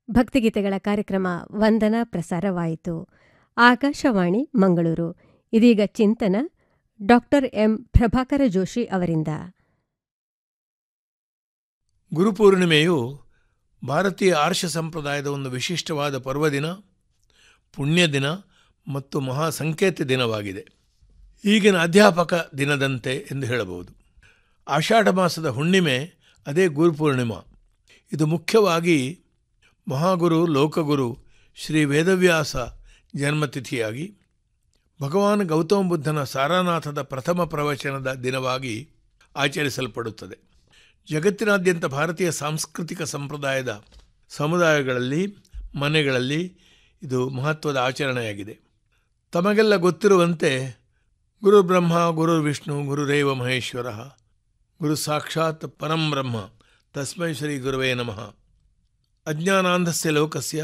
ಭಕ್ತಿಗೀತೆಗಳ ಕಾರ್ಯಕ್ರಮ ವಂದನ ಪ್ರಸಾರವಾಯಿತು ಆಕಾಶವಾಣಿ ಮಂಗಳೂರು ಇದೀಗ ಚಿಂತನ ಡಾಕ್ಟರ್ ಎಂ ಪ್ರಭಾಕರ ಜೋಶಿ ಅವರಿಂದ ಗುರುಪೂರ್ಣಿಮೆಯು ಭಾರತೀಯ ಆರ್ಷ ಸಂಪ್ರದಾಯದ ಒಂದು ವಿಶಿಷ್ಟವಾದ ಪರ್ವದಿನ ಪುಣ್ಯ ದಿನ ಮತ್ತು ಮಹಾ ಸಂಕೇತ ದಿನವಾಗಿದೆ ಈಗಿನ ಅಧ್ಯಾಪಕ ದಿನದಂತೆ ಎಂದು ಹೇಳಬಹುದು ಆಷಾಢ ಮಾಸದ ಹುಣ್ಣಿಮೆ ಅದೇ ಗುರುಪೂರ್ಣಿಮಾ ಇದು ಮುಖ್ಯವಾಗಿ ಮಹಾಗುರು ಲೋಕಗುರು ಶ್ರೀ ವೇದವ್ಯಾಸ ಜನ್ಮತಿಥಿಯಾಗಿ ಭಗವಾನ್ ಗೌತಮ ಬುದ್ಧನ ಸಾರಾನಾಥದ ಪ್ರಥಮ ಪ್ರವಚನದ ದಿನವಾಗಿ ಆಚರಿಸಲ್ಪಡುತ್ತದೆ ಜಗತ್ತಿನಾದ್ಯಂತ ಭಾರತೀಯ ಸಾಂಸ್ಕೃತಿಕ ಸಂಪ್ರದಾಯದ ಸಮುದಾಯಗಳಲ್ಲಿ ಮನೆಗಳಲ್ಲಿ ಇದು ಮಹತ್ವದ ಆಚರಣೆಯಾಗಿದೆ ತಮಗೆಲ್ಲ ಗೊತ್ತಿರುವಂತೆ ಗುರು ಬ್ರಹ್ಮ ಗುರು ವಿಷ್ಣು ಗುರುರೇವ ಮಹೇಶ್ವರ ಗುರು ಸಾಕ್ಷಾತ್ ಪರಂ ಬ್ರಹ್ಮ ತಸ್ಮೈ ಶ್ರೀ ಗುರುವೇ ನಮಃ ಅಜ್ಞಾನಾಂಧಸ್ಯ ಲೋಕಸ್ಯ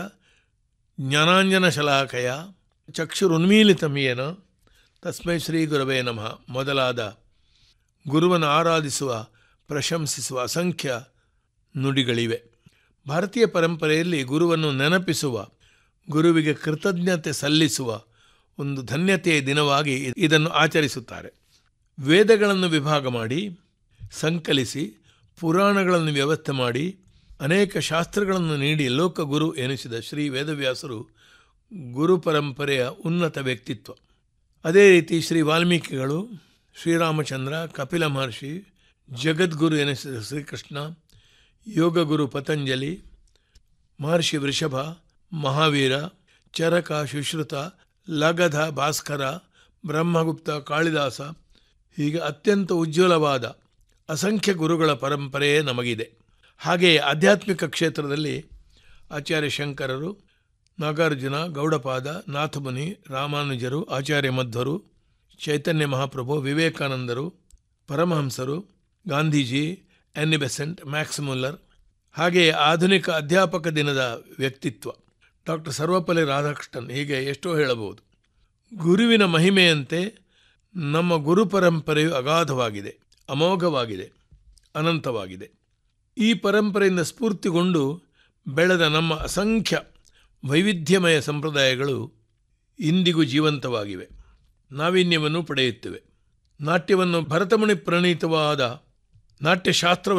ಜ್ಞಾನಾಂಜನಶಲಾಕಯ ಚಕ್ಷುರುನ್ಮೀಲಿತಮಿಯೇನ ತಸ್ಮೈ ಶ್ರೀ ಗುರವೇ ನಮಃ ಮೊದಲಾದ ಗುರುವನ್ನು ಆರಾಧಿಸುವ ಪ್ರಶಂಸಿಸುವ ಅಸಂಖ್ಯ ನುಡಿಗಳಿವೆ ಭಾರತೀಯ ಪರಂಪರೆಯಲ್ಲಿ ಗುರುವನ್ನು ನೆನಪಿಸುವ ಗುರುವಿಗೆ ಕೃತಜ್ಞತೆ ಸಲ್ಲಿಸುವ ಒಂದು ಧನ್ಯತೆಯ ದಿನವಾಗಿ ಇದನ್ನು ಆಚರಿಸುತ್ತಾರೆ ವೇದಗಳನ್ನು ವಿಭಾಗ ಮಾಡಿ ಸಂಕಲಿಸಿ ಪುರಾಣಗಳನ್ನು ವ್ಯವಸ್ಥೆ ಮಾಡಿ ಅನೇಕ ಶಾಸ್ತ್ರಗಳನ್ನು ನೀಡಿ ಲೋಕಗುರು ಎನಿಸಿದ ಶ್ರೀ ವೇದವ್ಯಾಸರು ಗುರು ಪರಂಪರೆಯ ಉನ್ನತ ವ್ಯಕ್ತಿತ್ವ ಅದೇ ರೀತಿ ಶ್ರೀ ವಾಲ್ಮೀಕಿಗಳು ಶ್ರೀರಾಮಚಂದ್ರ ಕಪಿಲ ಮಹರ್ಷಿ ಜಗದ್ಗುರು ಎನಿಸಿದ ಶ್ರೀಕೃಷ್ಣ ಯೋಗಗುರು ಪತಂಜಲಿ ಮಹರ್ಷಿ ವೃಷಭ ಮಹಾವೀರ ಚರಕ ಶುಶ್ರುತ ಲಗಧ ಭಾಸ್ಕರ ಬ್ರಹ್ಮಗುಪ್ತ ಕಾಳಿದಾಸ ಹೀಗೆ ಅತ್ಯಂತ ಉಜ್ವಲವಾದ ಅಸಂಖ್ಯ ಗುರುಗಳ ಪರಂಪರೆಯೇ ನಮಗಿದೆ ಹಾಗೆಯೇ ಆಧ್ಯಾತ್ಮಿಕ ಕ್ಷೇತ್ರದಲ್ಲಿ ಆಚಾರ್ಯ ಶಂಕರರು ನಾಗಾರ್ಜುನ ಗೌಡಪಾದ ನಾಥಮುನಿ ರಾಮಾನುಜರು ಆಚಾರ್ಯ ಮಧ್ವರು ಚೈತನ್ಯ ಮಹಾಪ್ರಭು ವಿವೇಕಾನಂದರು ಪರಮಹಂಸರು Gandhiji Annie Besant Max Muller ಹಾಗೆಯೇ ಆಧುನಿಕ ಅಧ್ಯಾಪಕ ದಿನದ ವ್ಯಕ್ತಿತ್ವ ಡಾಕ್ಟರ್ ಸರ್ವಪಲ್ಲಿ ರಾಧಾಕೃಷ್ಣನ್ ಹೀಗೆ ಎಷ್ಟೋ ಹೇಳಬಹುದು ಗುರುವಿನ ಮಹಿಮೆಯಂತೆ ನಮ್ಮ ಗುರು ಪರಂಪರೆಯು ಅಗಾಧವಾಗಿದೆ ಅಮೋಘವಾಗಿದೆ ಅನಂತವಾಗಿದೆ ಈ ಪರಂಪರೆಯಿಂದ ಸ್ಫೂರ್ತಿಗೊಂಡು ಬೆಳೆದ ನಮ್ಮ ಅಸಂಖ್ಯ ವೈವಿಧ್ಯಮಯ ಸಂಪ್ರದಾಯಗಳು ಇಂದಿಗೂ ಜೀವಂತವಾಗಿವೆ ನಾವೀನ್ಯವನ್ನು ಪಡೆಯುತ್ತಿವೆ ನಾಟ್ಯವನ್ನು ಭರತಮುನಿ ಪ್ರಣೀತವಾದ ನಾಟ್ಯಶಾಸ್ತ್ರ